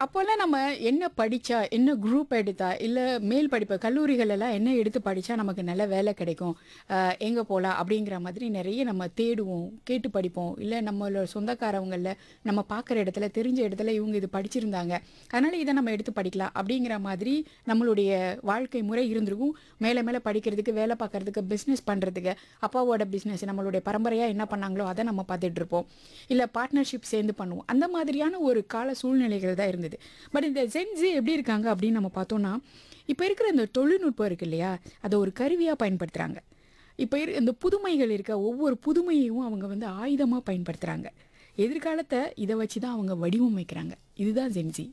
அப்போல்லாம் நம்ம என்ன படிச்சா என்ன குரூப் எடுத்தா இல்ல மேல் படிப்பு கல்லூரிகள் எல்லாம் என்ன எடுத்து படிச்சா நமக்கு நல்ல வேலை கிடைக்கும் அஹ், எங்க போலாம் அப்படிங்கிற மாதிரி நிறைய நம்ம தேடுவோம் கேட்டு படிப்போம் இல்ல நம்மளோட சொந்தக்காரவங்கள நம்ம பார்க்குற இடத்துல தெரிஞ்ச இடத்துல இவங்க இது படிச்சிருந்தாங்க அதனால இதை நம்ம எடுத்து படிக்கலாம் அப்படிங்கிற மாதிரி நம்மளுடைய வாழ்க்கை முறை இருந்திருக்கும் மேலே மேலே படிக்கிறதுக்கு வேலை பார்க்கறதுக்கு பிஸ்னஸ் பண்ணுறதுக்கு அப்பாவோட பிஸ்னஸ் நம்மளுடைய பரம்பரையாக என்ன பண்ணாங்களோ அதை நம்ம பார்த்துட்டு இருப்போம் இல்லை பார்ட்னர்ஷிப் சேர்ந்து பண்ணுவோம் அந்த மாதிரியான ஒரு கால சூழ்நிலைகள் தான் இருந்தது பட் இந்த ஜென்ஸி எப்படி இருக்காங்க அப்படின்னு நம்ம பார்த்தோம்னா இப்போ இருக்கிற இந்த தொழில்நுட்பம் இருக்கு இல்லையா அதை ஒரு கருவியாக பயன்படுத்துகிறாங்க இப்போ இரு இந்த புதுமைகள் இருக்க ஒவ்வொரு புதுமையையும் அவங்க வந்து ஆயுதமாக பயன்படுத்துகிறாங்க எதிர்காலத்தை இதை வச்சு தான் அவங்க வடிவமைக்கிறாங்க இதுதான் ஜென்சி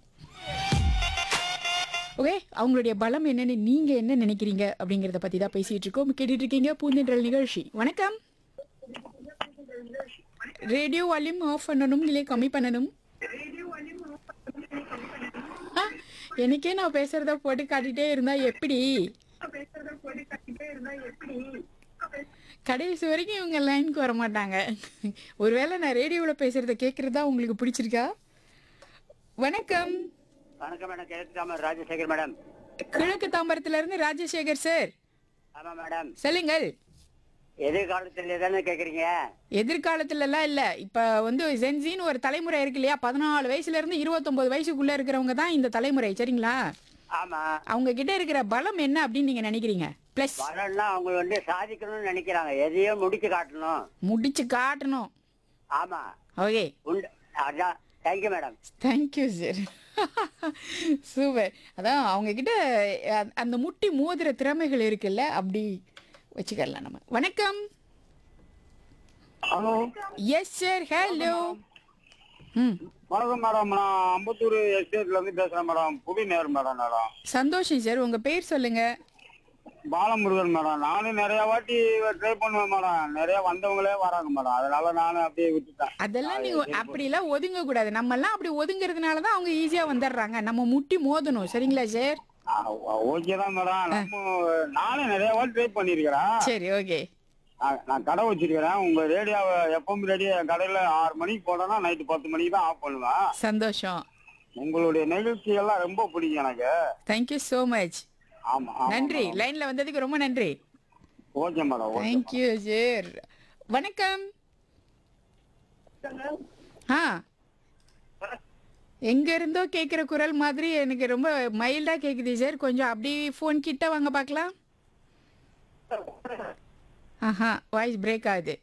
ஓகே அவங்களுடைய பலம் என்னன்னு நீங்க என்ன நினைக்கிறீங்க அப்படிங்கறத பத்தி தான் பேசிட்டு இருக்கோம் கேட்டுட்டு இருக்கீங்க பூந்தென்றல் நிகழ்ச்சி வணக்கம் ரேடியோ வால்யூம் ஆஃப் பண்ணணும் இல்லை கம்மி பண்ணணும் ஆ, எனக்கே நான் பேசுறத போட்டு காட்டிட்டே இருந்தா எப்படி கடைசி வரைக்கும் இவங்க லைனுக்கு வர மாட்டாங்க ஒருவேளை நான் ரேடியோவில் பேசுறத கேட்கறதா உங்களுக்கு பிடிச்சிருக்கா வணக்கம் வணக்கம் மேடம் கிழக்கு தாமர் ராஜசேகர் மேடம் கிழக்கு தாம்பரத்துல இருந்து ராஜசேகர் சார் ஆமா மேடம் சொல்லுங்கள் எதிர்காலத்துல தானே கேக்குறீங்க எதிர்காலத்துல எல்லாம் இல்ல இப்ப வந்து ஜென்சின்னு ஒரு தலைமுறை இருக்கு இல்லையா பதினாலு வயசுல இருந்து இருபத்தொன்பது வயசுக்குள்ள இருக்கிறவங்க தான் இந்த தலைமுறை சரிங்களா ஆமா அவங்க கிட்ட இருக்கிற பலம் என்ன அப்படின்னு நீங்க நினைக்கிறீங்க பிளஸ் வரணும்னா அவங்க வந்து சாதிக்கணும்னு நினைக்கிறாங்க எதையும் முடிச்சு காட்டணும் முடிச்சு காட்டணும் ஆமா ஓகே உண்டு அதான் thank you madam thank you sir super அதான் அவங்க கிட்ட அ- அந்த முட்டி மோதிர திறமைகள் இருக்குல்ல அப்படி வச்சுக்கலாம் நம்ம வணக்கம் ஹலோ எஸ் சார் ஹலோ ம் வணக்கம் மேடம் நான் அம்பத்தூர் எஸ்டேட்ல இருந்து பேசுறேன் மேடம் புவி நேர் மேடம் மேடம் சந்தோஷம் சார் உங்க பேர் சொல்லுங்க பாலமுருகன் மேடம் நானும் நிறைய வாட்டி ட்ரை பண்ணுவேன் மேடம் நிறைய வந்தவங்களே வராங்க மேடம் அதனால நானும் அப்படியே விட்டுட்டேன் அதெல்லாம் நீங்க அப்படிலாம் ஒதுங்க கூடாது நம்ம எல்லாம் அப்படி ஒதுங்கிறதுனால தான் அவங்க ஈஸியா வந்துடுறாங்க நம்ம முட்டி மோதணும் சரிங்களா சார் ஓகே தான் மேடம் நம்ம நானும் நிறைய வாட்டி ட்ரை பண்ணிருக்கிறேன் சரி ஓகே நான் நான் கடை வச்சிருக்கிறேன் உங்க ரேடியோவை எப்பவும் ரேடியோ கடையில ஆறு மணிக்கு போட்டோம்னா நைட்டு பத்து மணிக்கு தான் ஆஃப் பண்ணுவேன் சந்தோஷம் உங்களுடைய நிகழ்ச்சி எல்லாம் ரொம்ப பிடிக்கும் எனக்கு தேங்க்யூ ஸோ மச் ஆமா ஆமா நன்றி லைன்ல வந்ததுக்கு ரொம்ப நன்றி okay madam okay thank you sir வணக்கம் ஆ எங்க இருந்தோ கேக்குற குரல் மாதிரி எனக்கு ரொம்ப மைல்டா கேக்குது சார் கொஞ்சம் அப்படி ஃபோன் கிட்ட வாங்க பார்க்கலாம் ஆஹா வாய்ஸ் பிரேக் ஆகுது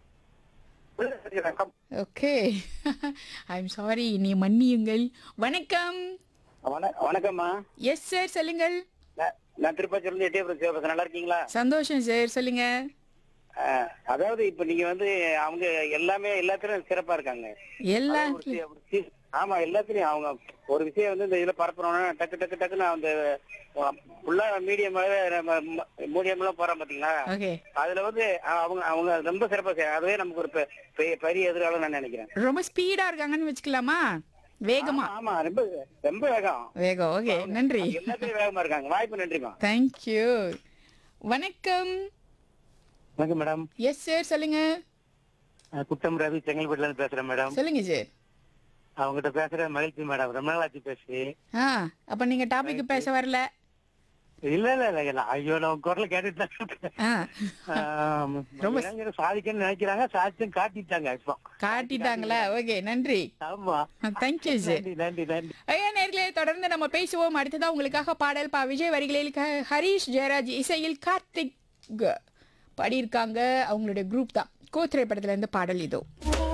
ஓகே ஐ எம் சாரி நீ மன்னியுங்கள் வணக்கம் வண- வணக்கம்மா எஸ் சார் சொல்லுங்கள் நான்- நான் திருப்பதியில இருந்து எட்டயபுரம் சிவபாசன் நல்லா இருக்கீங்களா சந்தோஷம் சார் சொல்லுங்க அஹ், அதாவது இப்ப நீங்க வந்து அவங்க எல்லாமே எல்லாத்துலயும் சிறப்பா இருக்காங்க எல்லா ஒரு சி- ஒரு சி- ஆமா எல்லாத்துலயும் அவங்க ஒரு விஷயம் வந்து இந்த இதுல பரப்புறோம்னா டக்கு டக்கு டக்குன்னு அந்த ஃபுல்லா மீடியம் மீடியம் எல்லாம் போறோம் பாத்தீங்களா ஓகே அதுல வந்து அஹ், அவங்க அவங்க ரொம்ப சிறப்பா செய்றாங்க. அதுவே நமக்கு ஒரு பெ- பெ- பெரிய எதிர்காலம் நான் நினைக்கிறேன் ரொம்ப ஸ்பீடா இருக்காங்கன்னு வச்சுக்கலாமா வேகமா ஆமா, ஆமா ரொம்ப ரொம்ப வேகம் வேகம் ஓகே நன்றி எல்லாத்துலயும் வேகமா இருக்காங்க வாய்ப்பு நன்றிமா தேங்க்யூ வணக்கம் வணக்கம் மேடம் எஸ் சார் சொல்லுங்க குட்டம் ரவி செங்கல்பட்டுல இருந்து பேசுறேன் மேடம் சொல்லுங்க சார் அவங்ககிட்ட பேசுற மகிழ்ச்சி மேடம் ரொம்ப நாள் ஆச்சு பேசி ஆ அப்ப நீங்க டாபிக் பேச வரல இல்ல இல்ல இல்ல நான் ஐயோ நான் குரல கேட்டுட்டு தான் இருக்கேன். ஆ ஆம், ரொம்ப- இளைஞர்கள் சாதிக்கணும்னு நினைக்கிறாங்க சாதிச்சும் காட்டிட்டாங்க இப்போ காட்டிட்டாங்களா ஓகே நன்றி ஆமா தேங்க்யூ சார் நன்றி நன்றி நன்றி ஐயா நேர்களே தொடர்ந்து நம்ம பேசுவோம் அடுத்ததா உங்களுக்காக பாடல் பா விஜய் வரிகளில் க- ஹரிஷ் ஜெயராஜ் இசையில் கார்த்திக் பாடியிருக்காங்க அவங்களுடைய குரூப் தான் கோ திரைப்படத்துல இருந்து பாடல் இதோ